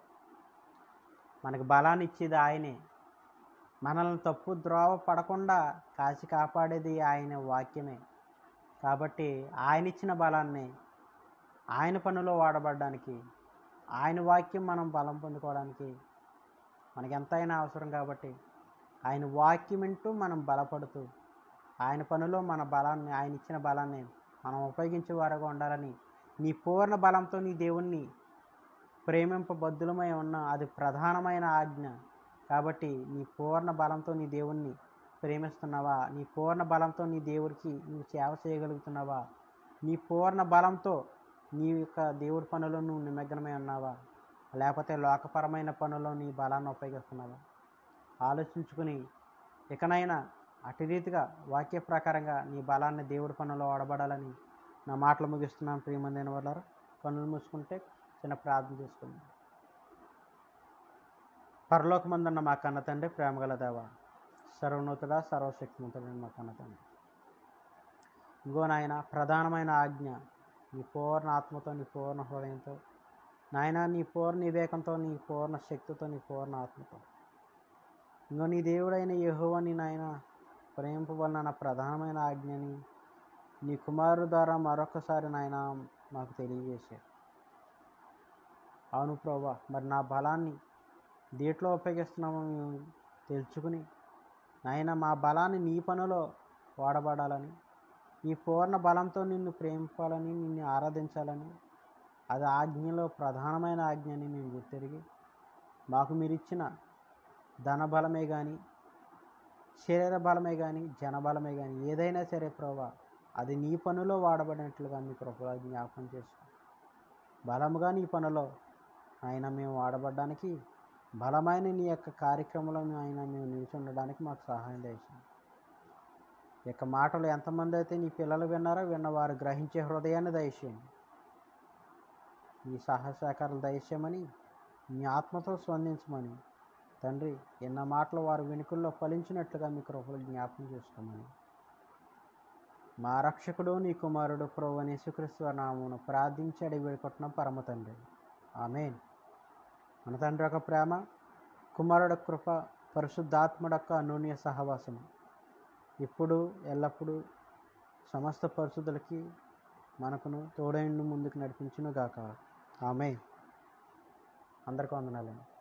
మనకు బలాన్ని ఇచ్చేది ఆయనే మనల్ని తప్పు ద్రోవ పడకుండా కాచి కాపాడేది ఆయన వాక్యమే కాబట్టి ఆయన ఇచ్చిన బలాన్ని ఆయన పనిలో వాడబడడానికి ఆయన వాక్యం మనం బలం పొందుకోవడానికి మనకి ఎంతైనా అవసరం కాబట్టి ఆయన వాక్యం వింటూ మనం బలపడుతూ ఆయన పనిలో మన బలాన్ని ఆయన ఇచ్చిన బలాన్ని మనం ఉపయోగించే వారుగా ఉండాలని నీ పూర్ణ బలంతో నీ దేవుణ్ణి ప్రేమింపబద్దులమై ఉన్న అది ప్రధానమైన ఆజ్ఞ కాబట్టి నీ పూర్ణ బలంతో నీ దేవుణ్ణి ప్రేమిస్తున్నావా నీ పూర్ణ బలంతో నీ దేవుడికి నువ్వు సేవ చేయగలుగుతున్నావా నీ పూర్ణ బలంతో నీ యొక్క దేవుడి పనుల్లో నువ్వు నిమగ్నమై ఉన్నావా లేకపోతే లోకపరమైన పనుల్లో నీ బలాన్ని ఉపయోగిస్తున్నావా ఆలోచించుకుని ఇకనైనా అటు రీతిగా వాక్య ప్రకారంగా నీ బలాన్ని దేవుడి పనుల్లో వాడబడాలని నా మాటలు ముగిస్తున్నాను ప్రియమందైన వాళ్ళారు కన్నులు మూసుకుంటే చిన్న ప్రార్థన చేసుకుందాం పరలోకమందున్న మా కన్న తండ్రి ప్రేమగల దేవ సర్వనూతుడా సర్వశక్తిమంతుడని మా కన్న తండ్రి ఇంకో నాయన ప్రధానమైన ఆజ్ఞ నీ పూర్ణ ఆత్మతో నీ పూర్ణ హృదయంతో నాయన నీ పూర్ణ వివేకంతో నీ పూర్ణ శక్తితో నీ పూర్ణ ఆత్మతో ఇంకో నీ దేవుడైన యెహోవాని నాయన ప్రేమింపబడిన ప్రధానమైన ఆజ్ఞని నీ కుమారుడు ద్వారా మరొకసారి నాయన మాకు తెలియజేశారు అవును ప్రభా మరి నా బలాన్ని దేంట్లో ఉపయోగిస్తున్నామో మేము తెలుసుకుని నాయన మా బలాన్ని నీ పనిలో వాడబడాలని ఈ పూర్ణ బలంతో నిన్ను ప్రేమించాలని నిన్ను ఆరాధించాలని అది ఆజ్ఞలో ప్రధానమైన ఆజ్ఞని మేము గుర్తెరిగి మాకు మీరు ఇచ్చిన ధన బలమే కానీ శరీర బలమే కానీ జనబలమే కానీ ఏదైనా సరే ప్రభా అది నీ పనిలో వాడబడినట్లుగా మీ కృపలో జ్ఞాపకం చేసుకో బలముగా నీ పనిలో ఆయన మేము వాడబడడానికి బలమైన నీ యొక్క కార్యక్రమంలో ఆయన మేము నిలిచి ఉండడానికి మాకు సహాయం దయచేయండి ఈ యొక్క మాటలు ఎంతమంది అయితే నీ పిల్లలు విన్నారో విన్నవారు గ్రహించే హృదయాన్ని దయచేయండి నీ సహసహకారాలు దయచేయమని నీ ఆత్మతో స్పందించమని తండ్రి ఎన్న మాటలు వారి వెనుకల్లో ఫలించినట్లుగా మీ కృపలు జ్ఞాపకం చేసుకోమని మా రక్షకుడు నీ కుమారుడు ప్రభు అని యేసుక్రీస్తు నామమును ప్రార్థించి అడిగి వేడుకుంటున్నాం పరమ తండ్రి ఆమెన్ మన తండ్రి యొక్క ప్రేమ కుమారుడు కృప పరిశుద్ధాత్ముడు యొక్క అనూన్య సహవాసం ఇప్పుడు ఎల్లప్పుడూ సమస్త పరిశుద్ధులకి మనకును తోడైండు ముందుకు నడిపించును గాక ఆమె అందరికీ వందనాలండి